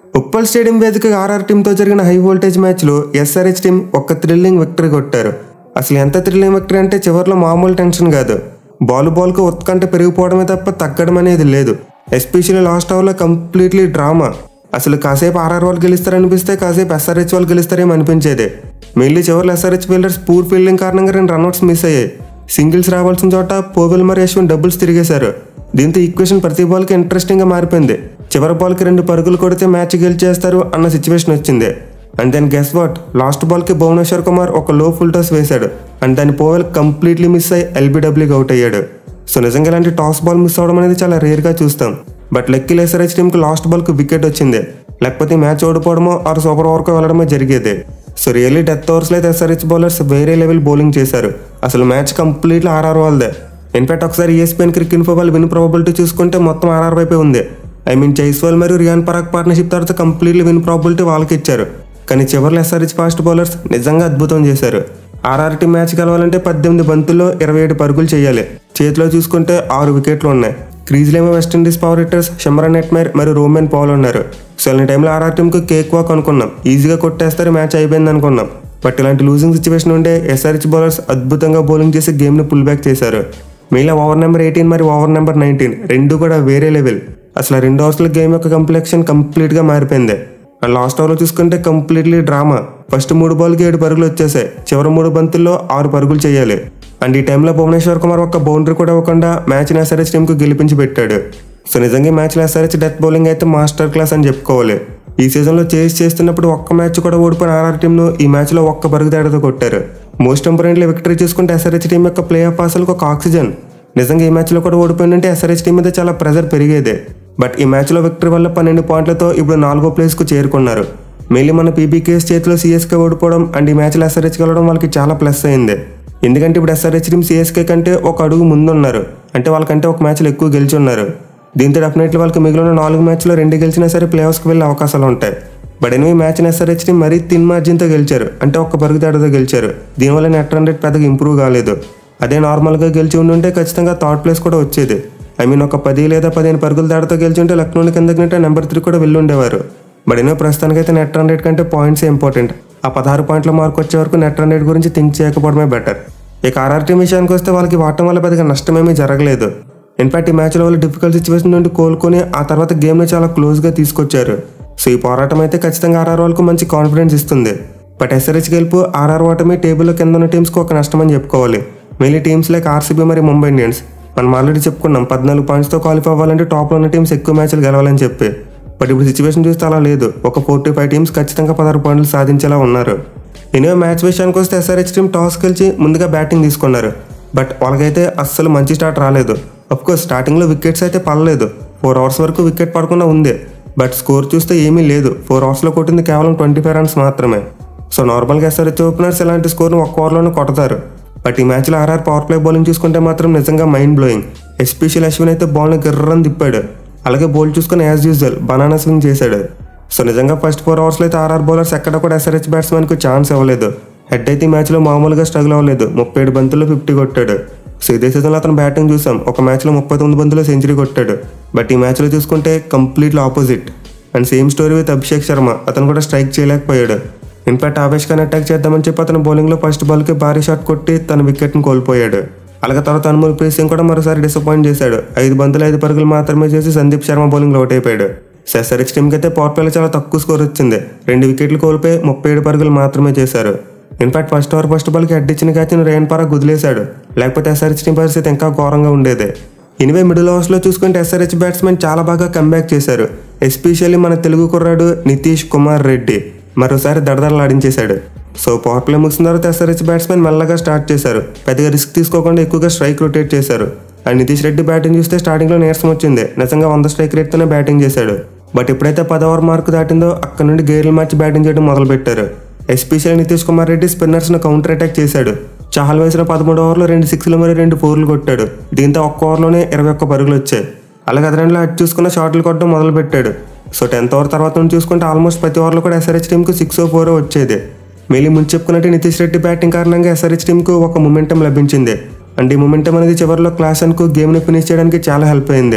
Uppal stadium వేదికగా RR టీంతో జరిగిన హై వోల్టేజ్ మ్యాచ్లో ఎస్ఆర్హెచ్ టీం ఒక థ్రిల్లింగ్ విక్టరీ కొట్టారు అసలు ఎంత థ్రిల్లింగ్ విక్టరీ అంటే చివరిలో మామూలు టెన్షన్ కాదు బాల్ బాల్కు ఉత్కంఠ పెరిగిపోవడమే తప్ప తగ్గడం అనేది లేదు ఎస్పెషల్లీ లాస్ట్ ఓవర్లో కంప్లీట్లీ డ్రామా అసలు కాసేపు ఆర్ఆర్ వాళ్ళు గెలుస్తారనిపిస్తే కాసేపు ఎస్ఆర్హెచ్ వాళ్ళు గెలుస్తారేమో అనిపించేది మెయిన్లీ చివరిలో ఎస్ఆర్హెచ్ ఫీల్డర్స్ పూర్ ఫీల్డింగ్ కారణంగా రెండు రన్అట్స్ మిస్ అయ్యాయి సింగిల్స్ రావాల్సిన చోట పోవెల్ మరి అశ్విన్ డబుల్స్ తిరిగేశారు దీంతో ఈక్వేషన్ ప్రతి బాల్కి ఇంట్రెస్టింగ్గా మారిపోయింది చివరి బాల్కి రెండు పరుగులు కొడితే మ్యాచ్ గెలిచేస్తారు అన్న సిచ్యువేషన్ వచ్చింది and then guess what last బాల్కి భువనేశ్వర్ కుమార్ ఒక లో ఫుల్ టాస్ వేశాడు అండ్ దాని పోవెల్ కంప్లీట్లీ మిస్ అయ్యి ఎల్బీడబ్ల్యూకి అవుట్ అయ్యాడు సో నిజంగా ఇలాంటి టాస్ బాల్ మిస్ అవడం అనేది చాలా రేర్గా చూస్తాం బట్ లక్కీ ఎస్ఆర్హెచ్ టీంకి లాస్ట్ బాల్కి వికెట్ వచ్చింది లేకపోతే మ్యాచ్ ఓడిపోవడమో ఆరు సూపర్ ఓవర్కి వెళ్ళడమో జరిగేది సో రియల్లీ డెత్ ఓవర్స్లో అయితే ఎస్ఆర్హెచ్ బౌలర్స్ వేరే లెవెల్ బౌలింగ్ చేశారు అసలు మ్యాచ్ కంప్లీట్లీ ఆర్ఆర్ వాళ్ళదే ఇన్ఫాక్ట్ ఒకసారి ఈఎస్పీఎన్ క్రికెట్ ఇన్ఫో వాళ్ళు విన్ ప్రాబిలిటీ చూసుకుంటే మొత్తం ఆర్ఆర్ వైపే ఉంది ఐ మీన్ జైస్వాల్ మరియు రియాన్ పరాగ్ పార్ట్నర్షిప్ తర్వాత కంప్లీట్లీ విన్ ప్రాబిలిటీ వాళ్ళకి ఇచ్చారు కానీ చివరిలో ఎస్ఆర్హెచ్ ఫాస్ట్ బౌలర్స్ నిజంగా అద్భుతం చేశారు ఆర్ఆర్ టీం మ్యాచ్ గెలవాలంటే పద్దెనిమిది బంతుల్లో ఇరవై ఏడు పరుగులు చేయాలి చేతిలో చూసుకుంటే ఆరు వికెట్లు ఉన్నాయి క్రీజ్లో ఏమో West Indies power hitters Shimron Hetmyer మరియు రోమెన్ పౌల్ ఉన్నారు సో అలాంటి టైంలో ఆర్ఆర్ టీంకి కేక్ వాక్ అనుకున్నాం ఈజీగా కొట్టేస్తారు మ్యాచ్ అయిపోయింది అనుకున్నాం బట్ ఇలాంటి లూజింగ్ సిచ్యువేషన్ ఉంటే ఎస్ఆర్హెచ్ బౌలర్స్ అద్భుతంగా బౌలింగ్ చేసి గేమ్ని పుల్ బ్యాక్ చేశారు మిగిలిన ఓవర్ నెంబర్ ఎయిటీన్ మరియు ఓవర్ నెంబర్ నైన్టీన్ రెండు కూడా వేరే లెవెల్ అసలు ఆ రెండు ఓవర్స్లో గేమ్ యొక్క కంప్లెక్షన్ కంప్లీట్గా మారిపోయింది అండ్ లాస్ట్ ఓవర్లో చూసుకుంటే కంప్లీట్లీ డ్రామా ఫస్ట్ మూడు బాల్కి ఏడు పరుగులు వచ్చేసాయి చివరి మూడు బంతుల్లో ఆరు పరుగులు చేయాలి అండ్ ఈ టైంలో భువనేశ్వర్ కుమార్ ఒక్క బౌండరీ కూడా ఇవ్వకుండా మ్యాచ్ని ఎస్ఆర్హెచ్ టీంకు గెలిపించి పెట్టాడు సో నిజంగా ఈ మ్యాచ్లో ఎస్ఆర్హెచ్ డెత్ బౌలింగ్ అయితే మాస్టర్ క్లాస్ అని చెప్పుకోవాలి ఈ సీజన్లో చేసి చేస్తున్నప్పుడు ఒక్క మ్యాచ్ కూడా ఓడిపోయిన ఆర్ఆర్ టీంను ఈ మ్యాచ్లో ఒక్క పరుగు తేడాతో కొట్టారు మోస్ట్ ఇంపార్టెంట్లీ విక్టరీ చూసుకుంటే ఎస్ఆర్హెచ్ టీం యొక్క ప్లే ఆఫ్ అసలు ఒక ఆక్సిజన్ నిజంగా ఈ మ్యాచ్లో కూడా ఓడిపోయిందంటే ఎస్ఆర్హెచ్ టీం మీద చాలా ప్రెజర్ పెరిగేదే బట్ ఈ మ్యాచ్లో విక్టరీ వల్ల పన్నెండు పాయింట్లతో ఇప్పుడు నాలుగో ప్లేస్కు చేరుకున్నారు మెయిన్లీ మన పీబీకేఎస్ చేతిలో సీఎస్కే ఓడిపోవడం అండ్ ఈ మ్యాచ్లో ఎస్ఆర్హెచ్ గెలవడం వాళ్ళకి చాలా ప్లస్ అయింది ఎందుకంటే ఇప్పుడు ఎస్ఆర్హెచ్ టీం సీఎస్కే కంటే ఒక అడుగు ముందున్నారు అంటే వాళ్ళకంటే ఒక మ్యాచ్లో ఎక్కువ గెలిచి ఉన్నారు దీంతో డెఫినెట్లీ వాళ్ళకి మిగిలిన నాలుగు మ్యాచ్లో రెండు గెలిచినా సరే ప్లే ఆఫ్స్కి వెళ్ళే అవకాశాలు ఉంటాయి బట్ ఎనిమిది మ్యాచ్ని ఎస్ఆర్హెచ్ టీం మరీ తిన్ మార్జిన్తో గెలిచారు అంటే ఒక్క పరుగు తేడాతో గెలిచారు దీనివల్ల నెట్ రన్ రేట్ పెద్దగా ఇంప్రూవ్ కాలేదు అదే నార్మల్గా గెలిచి ఉండుంటే ఖచ్చితంగా థర్డ్ ప్లేస్ కూడా వచ్చేది ఐ మీన్ ఒక పది లేదా పదిహేను పరుగుల తేడాతో గెలిచి ఉంటే లక్నోని కిందకి నెట్టే నెంబర్ త్రీ కూడా వెళ్ళి ఉండేవారు బట్ ఎన్నో ప్రస్తుతానికైతే నెట్ రన్ రేట్ కంటే పాయింట్స్ ఇంపార్టెంట్ ఆ పదహారు పాయింట్ల మార్క్ వచ్చే వరకు నెట్ రన్ రేట్ గురించి థింక్ చేయకపోవడమే బెటర్ ఇక ఆర్ఆర్ టీం విషయానికి వస్తే వాళ్ళకి వాడటం వల్ల పెద్దగా నష్టమేమీ జరగలేదు ఇన్ఫాక్ట్ ఈ మ్యాచ్లో వాళ్ళు డిఫికల్ట్ సిచ్యువేషన్ నుండి కోలుకొని ఆ తర్వాత గేమ్ని చాలా క్లోజ్గా తీసుకొచ్చారు సో ఈ పోరాటం అయితే ఖచ్చితంగా ఆర్ఆర్ వాళ్ళకు మంచి కాన్ఫిడెన్స్ ఇస్తుంది బట్ ఎస్ఆర్హెచ్ గెలుపు ఆర్ఆర్ ఓటమి టేబుల్లో కింద ఉన్న టీమ్స్కి ఒక నష్టం అని చెప్పుకోవాలి మెయిన్లీ టీమ్స్ లైక్ ఆర్సీబీ మరియు ముంబై ఇండియన్స్ మనం ఆల్రెడీ చెప్పుకున్నాం పద్నాలుగు పాయింట్స్తో క్వాలిఫై అవ్వాలంటే టాప్లో ఉన్న టీమ్స్ ఎక్కువ మ్యాచ్లు గెలవాలని చెప్పి బట్ ఇప్పుడు సిచ్యువేషన్ చూస్తే అలా లేదు ఒక ఫోర్ టు ఫైవ్ టీమ్స్ ఖచ్చితంగా పదహారు పాయింట్లు సాధించేలా ఉన్నారు ఎనివే మ్యాచ్ విషయానికి వస్తే ఎస్ఆర్హెచ్ టీం టాస్ గెలిచి ముందుగా బ్యాటింగ్ తీసుకున్నారు బట్ వాళ్ళకైతే అస్సలు మంచి స్టార్ట్ రాలేదు కోర్స్ స్టార్టింగ్లో వికెట్స్ అయితే పడలేదు ఫోర్ అవర్స్ వరకు వికెట్ పడకుండా ఉంది బట్ స్కోర్ చూస్తే ఏమీ లేదు ఫోర్ అవర్స్లో కొట్టింది కేవలం ట్వంటీ ఫైవ్ రన్స్ మాత్రమే సో నార్మల్గా ఎస్ఆర్హెచ్ ఓపెనర్స్ ఇలాంటి స్కోర్ను ఒక్క ఓవర్లోనే కొడతారు బట్ ఈ మ్యాచ్లో ఆర్ఆర్ పవర్ ప్లే బౌలింగ్ చూసుకుంటే మాత్రం నిజంగా మైండ్ బ్లోయింగ్ ఎస్పెషల్ అశ్విన్ అయితే బాల్ని గిర్రని తిప్పాడు అలాగే బౌల్ చూసుకుని యాజ్ యూజువల్ బనానా స్వింగ్ చేశాడు సో నిజంగా ఫస్ట్ ఫోర్ అవర్స్లో అయితే ఆర్ఆర్ బౌలర్స్ ఎక్కడ కూడా ఎస్ఆర్హెచ్ బ్యాట్స్మెన్కి ఛాన్స్ ఇవ్వలేదు హెడ్ అయితే ఈ మ్యాచ్లో మామూలుగా స్ట్రగుల్ అవ్వలేదు ముప్పై ఏడు బంతుల్లో ఫిఫ్టీ కొట్టాడు సో ఇదే సీజన్లో అతను బ్యాటింగ్ చూసాం ఒక మ్యాచ్లో ముప్పై తొమ్మిది బంతుల్లో సెంచరీ కొట్టాడు బట్ ఈ మ్యాచ్లో చూసుకుంటే completely opposite and same story with Abhishek Sharma అతను కూడా స్ట్రైక్ చేయలేకపోయాడు ఇన్ఫాక్ట్ ఆవేష్ ఖాన్ అటాక్ చేద్దామని చెప్పి అతను బౌలింగ్లో ఫస్ట్ బాల్కి భారీ షాట్ కొట్టి తన వికెట్ని కోల్పోయాడు అలాగే తర్వాత అనుమల్ ప్రీత్ సింగ్ కూడా మరోసారి డిసప్పాయింట్ చేశాడు ఐదు బంతులు ఐదు పరుగులు మాత్రమే చేసి సందీప్ శర్మ బౌలింగ్ అవుట్ అయిపోయాడు సెసరిక్స్ టీంకి అయితే పవర్ ప్లేలో చాలా తక్కువ స్కోర్ వచ్చింది రెండు వికెట్లు కోల్పోయి ముప్పై ఏడు పరుగులు మాత్రమే చేశారు ఇన్ఫాక్ట్ ఫస్ట్ ఓవర్ ఫస్ట్ బాల్కి హెడ్ ఇచ్చిన క్యాచ్ని రేన్ పరాగ్ వదిలేశాడు లేకపోతే ఎస్ఆర్హెచ్ టీం పరిస్థితి ఇంకా ఘోరంగా ఉండేది ఎనివే మిడిల్ ఓవర్స్లో చూసుకుంటే ఎస్ఆర్హెచ్ బ్యాట్స్మెన్ చాలా బాగా కంబ్యాక్ చేశారు ఎస్పెషల్లీ మన తెలుగు కుర్రాడు నితీష్ కుమార్ రెడ్డి మరోసారి దడదడలాడించేశాడు సో పవర్ ప్లే ముగిసిన తర్వాత ఎస్ఆర్హెచ్ బ్యాట్స్మెన్ మెల్లగా స్టార్ట్ చేశారు పెద్దగా రిస్క్ తీసుకోకుండా ఎక్కువగా స్ట్రైక్ రొటేట్ చేశారు అండ్ నితీష్ రెడ్డి బ్యాటింగ్ చూస్తే స్టార్టింగ్లో నీరసం వచ్చింది నిజంగా వంద స్ట్రైక్ రేట్తోనే బ్యాటింగ్ చేశాడు బట్ ఎప్పుడైతే పది ఓవర్ మార్క్ దాటిందో అక్కడ నుండి గేర్లు మార్చి బ్యాటింగ్ చేయడం మొదలుపెట్టారు ఎస్పెషల్ నితీష్ కుమార్ రెడ్డి స్పిన్నర్స్ను కౌంటర్ అటాక్ చేశాడు చాహల్ వేసిన పదమూడు ఓవర్లో రెండు సిక్స్లు మరియు రెండు ఫోర్లు కొట్టాడు దీంతో ఒక్క ఓవర్లోనే ఇరవై ఒక్క పరుగులు వచ్చాయి అలాగే అదనంలో అటు చూసుకున్న షాట్లు కొట్టడం మొదలు పెట్టాడు సో టెన్త్ ఓవర్ తర్వాత నుండి చూసుకుంటే ఆల్మోస్ట్ ప్రతి ఓవర్లో కూడా ఎస్ఆర్హెచ్ టీంకు సిక్స్ ఫోర్ వచ్చేది మెయిన్లీ ముందు చెప్పుకున్నట్టు నితీష్ రెడ్డి బ్యాటింగ్ కారణంగా ఎస్ఆర్హెచ్ టీంకు ఒక మొమెంటం లభించింది అండ్ ఈ మొమెంటం అనేది చివరిలో క్లాస్ అనుకు గేమ్ని ఫినిష్ చేయడానికి చాలా హెల్ప్ అయింది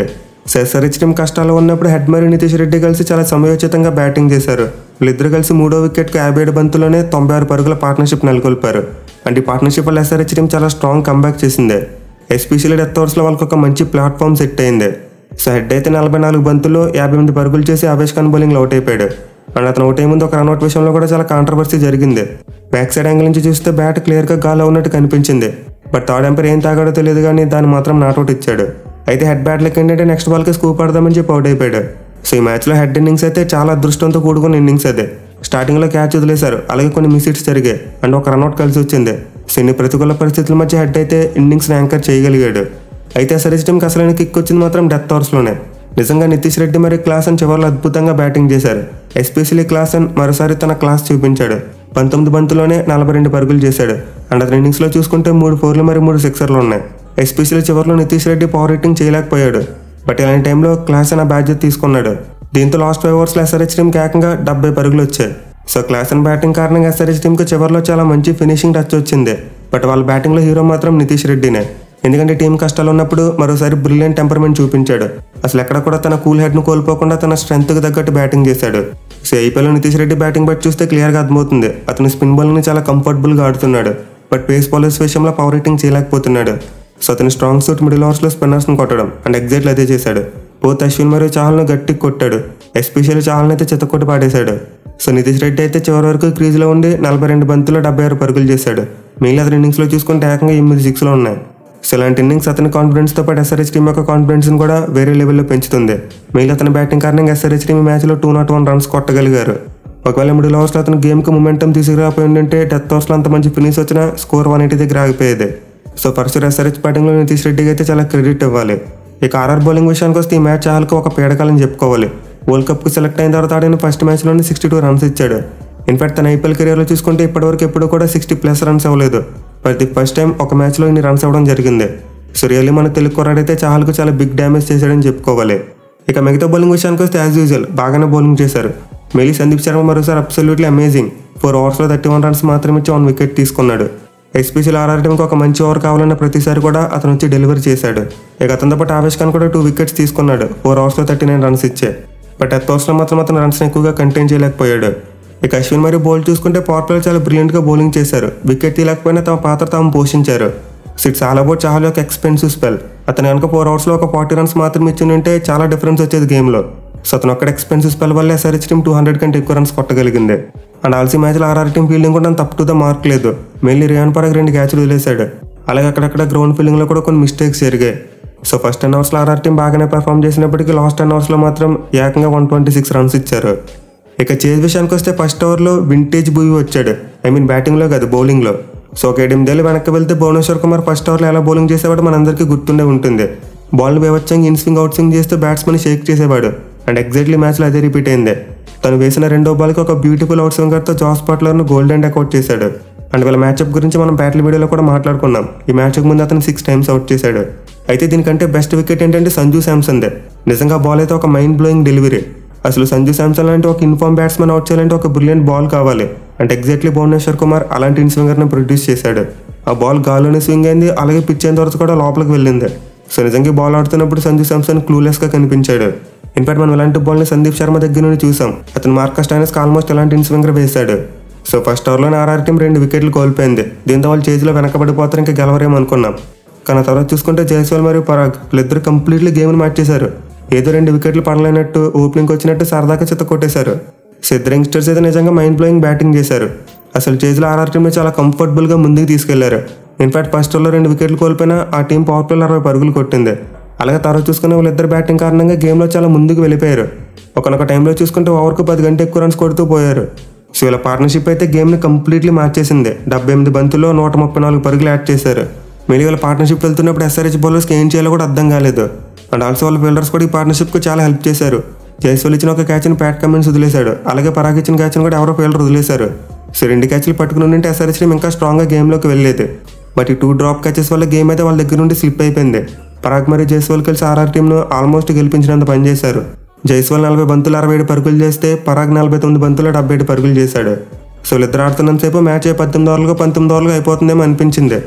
సెసరిచ్ టీం కష్టాలు ఉన్నప్పుడు హెడ్ మరియు నితీష్ రెడ్డి కలిసి చాలా సమయోచితంగా బ్యాటింగ్ చేశారు వీళ్ళిద్దరు కలిసి మూడో వికెట్కి యాభై ఏడు బంతుల్లోనే తొంభై ఆరు పరుగుల పార్ట్నర్షిప్ నెలకొల్పారు అంటే ఈ పార్ట్నర్షిప్ వల్ల ఎస్ఆర్హెచ్ టీం చాలా స్ట్రాంగ్ కంబ్యాక్ చేసింది ఎస్పెషల్లీ డెత్ ఓవర్స్లో వాళ్ళకి ఒక మంచి ప్లాట్ఫామ్ సెట్ అయింది సో హెడ్ అయితే నలభై నాలుగు బంతుల్లో యాభై ఎనిమిది పరుగులు చేసి అవేష్ ఖాన్ బౌలింగ్లో అవుట్ అయిపోయాడు అండ్ అతను అవుట్ అయ్యే ముందు ఒక రన్అట్ విషయంలో కూడా చాలా కాంట్రవర్సీ జరిగింది బ్యాక్ సైడ్ యాంగిల్ నుంచి చూస్తే బ్యాట్ క్లియర్గా గాల్లో ఉన్నట్టు కనిపించింది బట్ థర్డ్ ఎంపైర్ ఏం తాగాడో తెలియదు కానీ దాన్ని మాత్రం నాట్అవుట్ ఇచ్చాడు అయితే హెడ్ బ్యాట్లకి ఏంటంటే నెక్స్ట్ బాల్కి స్కూప్ ఆడదామని చెప్పి అవుట్ అయిపోయాడు సో ఈ మ్యాచ్లో హెడ్ ఇన్నింగ్స్ అయితే చాలా అదృష్టంతో కూడుకున్న ఇన్నింగ్స్ అదే స్టార్టింగ్లో క్యాచ్ వదిలేశారు అలాగే కొన్ని మిస్హిట్స్ జరిగాయి అండ్ ఒక రన్అట్ కలిసి వచ్చింది సో ఇన్ని ప్రతికూల పరిస్థితుల మధ్య హెడ్ అయితే ఇన్నింగ్స్ని యాంకర్ చేయగలిగాడు అయితే సరిజ్ టీంకి అసలైన కిక్ వచ్చింది మాత్రం డెత్ ఓవర్స్లోనే నిజంగా నితీష్ రెడ్డి మరియు క్లాసన్ చివరిలో అద్భుతంగా బ్యాటింగ్ చేశారు ఎస్పెషలీ క్లాసన్ మరోసారి తన క్లాస్ చూపించాడు పంతొమ్మిది బంతుల్లోనే నలభై రెండు పరుగులు చేశాడు అండ్ అతని ఇన్నింగ్స్లో చూసుకుంటే మూడు ఫోర్లు మరియు మూడు సిక్సర్లు ఉన్నాయి ఎస్పెషల్లీ చివరిలో నితీష్ రెడ్డి పవర్ హిట్టింగ్ చేయలేకపోయాడు బట్ ఇలాంటి టైంలో క్లాసన్ ఆ బాధ్యత తీసుకున్నాడు దీంతో లాస్ట్ ఫైవ్ ఓవర్స్లో ఎస్ఆర్హెచ్ టీంకి ఏకంగా డెబ్బై పరుగులు వచ్చాయి సో క్లాసన్ బ్యాటింగ్ కారణంగా ఎస్ఆర్హెచ్ టీంకి చివరిలో చాలా మంచి ఫినిషింగ్ టచ్ వచ్చింది బట్ వాళ్ళ బ్యాటింగ్లో హీరో మాత్రం నితీష్ రెడ్డినే ఎందుకంటే టీం కష్టాలు ఉన్నప్పుడు మరోసారి బ్రిలియంట్ టెంపర్మెంట్ చూపించాడు అసలు ఎక్కడ కూడా తన కూల్ హెడ్ను కోల్పోకుండా తన స్ట్రెంత్కి తగ్గట్టు బ్యాటింగ్ చేశాడు సో ఐపీఎల్లో నితీష్ రెడ్డి బ్యాటింగ్ బట్టి చూస్తే క్లియర్గా అర్థమవుతుంది అతను స్పిన్ బౌలింగ్ని చాలా కంఫర్టబుల్గా ఆడుతున్నాడు బట్ పేస్ బౌలర్స్ విషయంలో పవర్ హిట్టింగ్ చేయలేకపోతున్నాడు సో అతని స్ట్రాంగ్ సూట్ మిడిల్ ఓవర్స్లో స్పిన్నర్స్ని కొట్టడం అండ్ ఎగ్జాక్ట్లీ అదే చేశాడు బోత్ అశ్విన్ మరియు చాహల్ను గట్టికి కొట్టాడు ఎస్పెషల్లీ చాహల్ని అయితే చెత్తకొట్టి పాడేశాడు సో నితీష్ రెడ్డి అయితే చివరి వరకు క్రీజ్లో ఉండి నలభై రెండు బంతుల్లో డెబ్బై ఆరు పరుగులు చేశాడు మిగిలిన అతని ఇన్నింగ్స్లో చూసుకుంటే ఏకంగా ఎనిమిది సిక్స్లో ఉన్నాయి సో ఇలాంటి ఇన్నింగ్స్ అతని కాన్ఫిడెన్స్తో పాటు ఎస్ఆర్హెచ్ టీం యొక్క కాన్ఫిడెన్స్ని కూడా వేరే లెవెల్లో పెంచుతుంది మిగిలిన అతని బ్యాటింగ్ కారణంగా ఎస్ఆర్హెచ్ టీం ఈ మ్యాచ్లో టూ నాట్ వన్ రన్స్ కొట్టగలిగారు ఒకవేళ మిడిల్ ఓవర్స్లో అతను గేమ్కి మొమెంటం తీసుకురాపోయి ఉంటే డెత్ ఓవర్స్లో అంత మంచి ఫినిష్ వచ్చినా స్కోర్ వన్ ఎయిటీ దగ్గర ఆగిపోయేది సో పరశుర ఎస్ఆర్హెచ్ బ్యాటింగ్లో నితీష్ రెడ్డికి అయితే చాలా క్రెడిట్ ఇవ్వాలి ఇక ఆర్ఆర్ బౌలింగ్ విషయానికి వస్తే ఈ మ్యాచ్ చాలకు ఒక పీడకాలని చెప్పుకోవాలి వరల్డ్ కప్కి సెలెక్ట్ అయిన తర్వాత ఆడిన ఫస్ట్ మ్యాచ్లోనే సిక్స్టీ టూ రన్స్ ఇచ్చాడు ఇన్ఫాక్ట్ తన ఐపీఎల్ కెరీర్లో చూసుకుంటే ఇప్పటివరకు ఎప్పుడు కూడా సిక్స్టీ ప్లస్ రన్స్ అవ్వలేదు బట్ ది ఫస్ట్ టైం ఒక మ్యాచ్లో ఇన్ని రన్స్ అవ్వడం జరిగింది సో రియల్లీ మన తెలుగు కుర్రాడైతే చాలకు చాలా బిగ్ డ్యామేజ్ చేశాడని చెప్పుకోవాలి ఇక మిగతా బౌలింగ్ విషయానికి వస్తే యాజ్ యూజువల్ బాగానే బౌలింగ్ చేశారు మెయిలీ సందీప్ శర్మ మరోసారి అబ్సల్యూట్లీ అమేజింగ్ ఫోర్ ఓవర్స్లో థర్టీ వన్ రన్స్ మాత్రమే ఇచ్చి వన్ వికెట్ తీసుకున్నాడు ఎస్పెషల్ ఆర్ఆర్ టీంకి ఒక మంచి ఓవర్ కావాలన్న ప్రతిసారి కూడా అతను వచ్చి డెలివరీ చేశాడు ఇక అతనితో పాటు ఆవేష్ ఖాన్ కూడా టూ వికెట్స్ తీసుకున్నాడు ఫోర్ అవర్స్లో థర్టీ నైన్ రన్స్ ఇచ్చే బట్ డెత్ ఓవర్స్లో మాత్రం అతను రన్స్ ఎక్కువగా కంటైన్ చేయలేకపోయాడు ఇక అశ్విన్ మరియు బౌల్ చూసుకుంటే పవర్ ప్లేలో చాలా బ్రిలియంట్గా బౌలింగ్ చేశారు వికెట్ తీయలేకపోయినా తమ పాత్ర తాము పోషించారు సిట్స్ ఆల్ అబౌట్ చాలా ఒక ఎక్స్పెన్సివ్ స్పెల్ అతను కనుక ఫోర్ అవర్స్లో ఒక ఫార్టీ రన్స్ మాత్రం ఇచ్చి ఉంటే చాలా డిఫరెన్స్ వచ్చేది గేమ్లో సో అతను ఒక్కడ ఎక్స్పెన్సివ్ స్పెల్ వల్ల ఎస్ఆర్హెచ్ టీం టూ హండ్రెడ్ కంటే ఎక్కువ రన్స్ కొట్టగలిగింది అండ్ ఆల్సీ మ్యాచ్లో ఆర్ఆర్ టీం ఫీల్డింగ్ కూడా తప్పు టు ద మార్క్ లేదు మెయిన్లీ రియాన్ పరాగ్ రెండు క్యాచ్లు వదిలేశాడు అలాగే అక్కడక్కడ గ్రౌండ్ ఫీల్డింగ్లో కూడా కొన్ని మిస్టేక్స్ జరిగాయి సో ఫస్ట్ టెన్ అవర్స్లో ఆర్ఆర్ టీం బాగానే పర్ఫామ్ చేసినప్పటికీ లాస్ట్ టెన్ అవర్స్లో మాత్రం ఏకంగా వన్ ట్వంటీ సిక్స్ రన్స్ ఇచ్చారు ఇక చేజ్ విషయానికి వస్తే ఫస్ట్ ఓవర్లో వింటేజ్ బూయి వచ్చాడు ఐ మీన్ బ్యాటింగ్లో కాదు బౌలింగ్లో సో ఒక ఎనిమిదేళ్ళు వెనక్కి వెళ్తే భువనేశ్వర్ కుమార్ ఫస్ట్ ఓవర్లో ఎలా బౌలింగ్ చేసేవాడు మనందరికీ గుర్తుండే ఉంటుంది బాల్ని బేవచ్చంగా ఇన్ స్వింగ్ అవుట్ స్వింగ్ చేస్తూ బ్యాట్స్మెన్ షేక్ చేసేవాడు అండ్ ఎగ్జాక్ట్లీ మ్యాచ్లో అదే రిపీట్ అయింది తను వేసిన రెండో బాల్కి ఒక బ్యూటిఫుల్ అవుట్ స్వింగర్తో జాస్ పట్లర్ను గోల్డెన్ డెక్ అవుట్ చేశాడు అండ్ వీళ్ళ మ్యాచ్అప్ గురించి మనం బ్యాట్ల వీడియోలో కూడా మాట్లాడుకున్నాం ఈ మ్యాచ్కి ముందు అతను సిక్స్ టైమ్స్ అవుట్ చేశాడు అయితే దీనికంటే బెస్ట్ వికెట్ ఏంటంటే సంజు శాంసన్దే నిజంగా బాల్ అయితే ఒక మైండ్ బ్లోయింగ్ డెలివరీ అసలు సంజు శాంసన్ లాంటి ఒక ఇన్ఫార్మ్ బ్యాట్స్మెన్ అవుట్ చేయాలంటే ఒక బ్రిలియంట్ బాల్ కావాలి అంటే ఎగ్జాక్ట్లీ భువనేశ్వర్ కుమార్ అలాంటి ఇన్ స్వింగర్ని ప్రొడ్యూస్ చేశాడు ఆ బాల్ గాల్లోనే స్వింగ్ అయింది అలాగే పిచ్ అయిన తర్వాత కూడా లోపలికి వెళ్ళింది సో నిజంగా ఈ బాల్ ఆడుతున్నప్పుడు సంజు శాంసన్ క్లూలెస్గా కనిపించాడు ఇన్ఫాక్ట్ మనం ఇలాంటి బాల్ని సందీప్ శర్మ దగ్గర నుండి చూసాం అతను మార్కస్ టైనస్కి ఆల్మోస్ట్ ఇలాంటి ఇన్ స్వింగర్ వేశాడు సో ఫస్ట్ ఓవర్లోనే ఆర్ఆర్ టీం రెండు వికెట్లు కోల్పోయింది దీంతో వాళ్ళు చేతిలో వెనకబడిపోతారు ఇంకా గెలవరేమో అనుకున్నాం కానీ ఆ తర్వాత చూసుకుంటే జైస్వాల్ మరియు పరాగ్ వీళ్ళిద్దరు కంప్లీట్లీ గేమ్ని మార్చేశారు ఏదో రెండు వికెట్లు పడలేనట్టు ఓపెనింగ్ వచ్చినట్టు సరదాగా చిత్త కొట్టేశారు సో ఇద్దరు యంగ్స్టర్స్ అయితే నిజంగా మైండ్ బ్లోయింగ్ బ్యాటింగ్ చేశారు అసలు చేజ్లో ఆర్ఆర్ టీంని చాలా కంఫర్టబుల్గా ముందుకు తీసుకెళ్లారు ఇన్ఫాక్ట్ ఫస్ట్ ఓవర్లో రెండు వికెట్లు కోల్పోయినా ఆ టీం పవర్ ప్లేలో అరవై పరుగులు కొట్టింది అలాగే తర్వాత చూసుకునే వాళ్ళిద్దరు బ్యాటింగ్ కారణంగా గేమ్లో చాలా ముందుకు వెళ్ళిపోయారు ఒకనొక టైంలో చూసుకుంటే ఓవర్కు పది గంట ఎక్కువ రన్స్ కొడుతూ పోయారు సో వీళ్ళ పార్ట్నర్షిప్ అయితే గేమ్ని కంప్లీట్లీ మార్చేసింది డెబ్బై ఎనిమిది బంతుల్లో నూట ముప్పై నాలుగు పరుగులు యాడ్ చేశారు మళ్ళీ వాళ్ళ పార్ట్నర్షిప్ వెళ్తున్నప్పుడు ఎస్ఆర్హెచ్ బౌలర్స్కి ఏం చేయాలో కూడా అర్థం కాలేదు అండ్ ఆల్సో వాళ్ళ ఫీల్డర్స్ కూడా ఈ పార్ట్నర్షిప్కి చాలా హెల్ప్ చేశారు జైస్వాల్ ఇచ్చిన ఒక క్యాచ్ని ప్యాట్ కమిన్స్ వదిలేశాడు అలాగే పరాగ్ ఇచ్చిన క్యాచ్ని కూడా ఎవరో ఫీల్డర్ వదిలేశారు సో రెండు క్యాచ్లు పట్టుకుని ఉంటే ఎస్ఆర్హెచ్ టీం ఇంకా స్ట్రాంగ్గా గేమ్లోకి వెళ్ళలేదు బట్ ఈ టూ డ్రాప్ క్యాచెస్ వల్ల గేమ్ అయితే వాళ్ళ దగ్గర నుండి స్లిప్ అయిపోయింది పరాగ్ మరియు జైస్వాల్ కలిసి ఆర్ఆర్ టీంను ఆల్మోస్ట్ గెలిపించినంత పనిచేశారు జైస్వాల్ నలభై బంతులు అరవై ఏడు పరుగులు చేస్తే పరాగ్ నలభై తొమ్మిది బంతులు డెబ్బై ఏడు పరుగులు చేశాడు సో వీళ్ళిద్దరు ఆడుతున్నంతసేపు మ్యాచ్ పద్దెనిమిది ఓవర్లుగా పంతొమ్మిది ఓవర్లుగా అయిపోతుందేమో అనిపించింది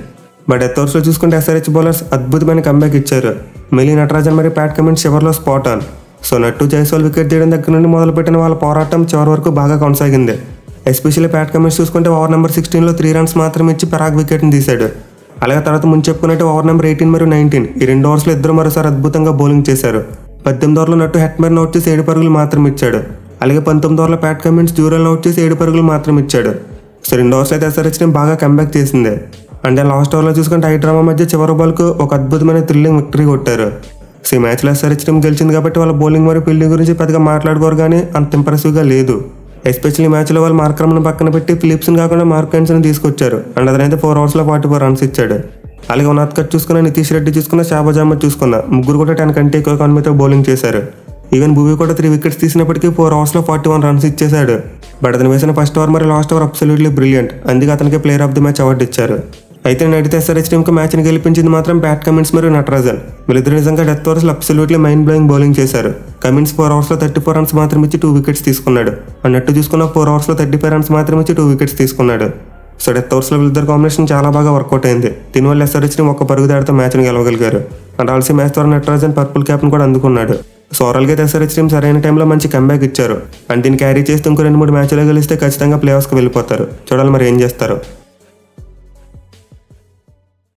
బట్ డెత్ ఓవర్స్లో చూసుకుంటే ఎస్ఆర్హెచ్ బౌలర్స్ అద్భుతమైన కంబ్యాక్ ఇచ్చారు మిలీ నటరాజన్ మరియు ప్యాట్ కమిన్స్ చివరిలో spot on so Nattu Jaiswal wicket తీయడం దగ్గర నుండి మొదలుపెట్టిన వాళ్ళ పోరాటం చివరి వరకు బాగా కొనసాగింది ఎస్పెషల్లీ ప్యాట్ కమిన్స్ చూసుకుంటే ఓవర్ నెంబర్ సిక్స్టీన్లో త్రీ రన్స్ మాత్రమే ఇచ్చి పరాగ్ వికెట్ని తీశాడు అలాగే తర్వాత ముందు చెప్పుకున్నట్టు ఓవర్ నెంబర్ ఎయిటీన్ మరియు నైన్టీన్ ఈ రెండు ఓవర్స్లో ఇద్దరు మరోసారి అద్భుతంగా బౌలింగ్ చేశారు పద్దెనిమిది ఓవర్లో నట్టు హెట్ మెర్న్ అవుట్ చేసి ఏడు పరుగులు మాత్రం ఇచ్చాడు అలాగే పంతొమ్మిది ఓవర్లో ప్యాట్ కమిన్స్ డ్యూరల్ అవుట్ చేసి ఏడు పరుగులు మాత్రం ఇచ్చాడు సో రెండు ఓవర్స్ అయితే ఎస్ఆర్హెచ్ టీం బాగా కంబ్యాక్ చేసింది అంటే లాస్ట్ ఓవర్లో చూసుకుంటే హైడ్రామా మధ్య చివరి బాల్కు ఒక అద్భుతమైన థ్రిల్లింగ్ విక్టరీ కొట్టారు సో ఈ మ్యాచ్లో ఎస్ఆర్హెచ్ టీం గెలిచింది కాబట్టి వాళ్ళ బౌలింగ్ మరియు ఫీల్డింగ్ గురించి పెద్దగా మాట్లాడుకోరు కానీ అంత ఇంప్రెసివ్గా లేదు ఎస్పెషల్లీ మ్యాచ్లో వాళ్ళు మార్క్రమ్ను పక్కన పెట్టి ఫిలిప్స్ని కాకుండా మార్క్ ని తీసుకొచ్చారు అండ్ అతనైతే ఫోర్ అవర్స్లో ఫార్టీ ఫోర్ రన్స్ ఇచ్చాడు అలాగే ఉన్నత్ కట్ చూసుకున్న నితీష్ రెడ్డి చూసుకున్న షాబాజ్ అహ్మద్ చూసుకున్న ముగ్గురు కూడా టెన్ కంటే ఎక్కువ కాన్మీతో బౌలింగ్ చేశారు ఈవెన్ భూవి కూడా త్రీ వికెట్స్ తీసినప్పటికీ ఫోర్ అవర్స్లో ఫార్టీ వన్ రన్స్ ఇచ్చేశాడు బట్ అతను వేసిన ఫస్ట్ ఓవర్ మరియు లాస్ట్ ఓవర్ అబ్సల్యూట్లీ బ్రిలియంట్ అందుకే అతనికి player of the match award ఇచ్చారు అయితే నడితే ఎస్ఆర్హెచ్ టీంకి మ్యాచ్ని గెలిపించింది మాత్రం బ్యాట్ కమిన్స్ మరియు నటరాజన్ వీళ్ళిద్దరు నిజంగా డెత్ ఓవర్స్లో అబ్సల్యూట్లీ మైండ్ బ్లోయింగ్ బౌలింగ్ చేశారు కమిన్స్ ఫోర్ అవర్స్లో థర్టీ ఫోర్ రన్స్ మాత్రం ఇచ్చి టూ వికెట్స్ తీసుకున్నాడు అన్నట్టు చూసుకున్న ఫోర్ అవర్స్లో థర్టీ ఫైవ్ రన్స్ మాత్రం ఇచ్చి టూ వికెట్స్ తీసుకున్నాడు సో డెత్ ఓవర్స్లో వీళ్ళిద్దరు కాంబినేషన్ చాలా బాగా వర్కౌట్ అయింది దీనివల్ల ఎస్ఆర్హెచ్ టీం ఒక పరుగు దాడితో మ్యాచ్ని గెలవగలిగారు అండ్ ఆల్సీ మ్యాచ్ ద్వారా నటరాజన్ పర్పుల్ క్యాప్ను కూడా అందుకున్నాడు సో ఓవరాల్గా అయితే ఎస్ఆర్హెచ్ టీం సరైన టైంలో మంచి కంబ్యాక్ ఇచ్చారు అండ్ దీన్ని క్యారీ చేస్తూ ఇంకో రెండు మూడు మ్యాచ్లో గెలిస్తే ఖచ్చితంగా ప్లే ఆఫ్స్కి వెళ్ళిపోతారు చూడాలి మరి ఏం చేస్తారు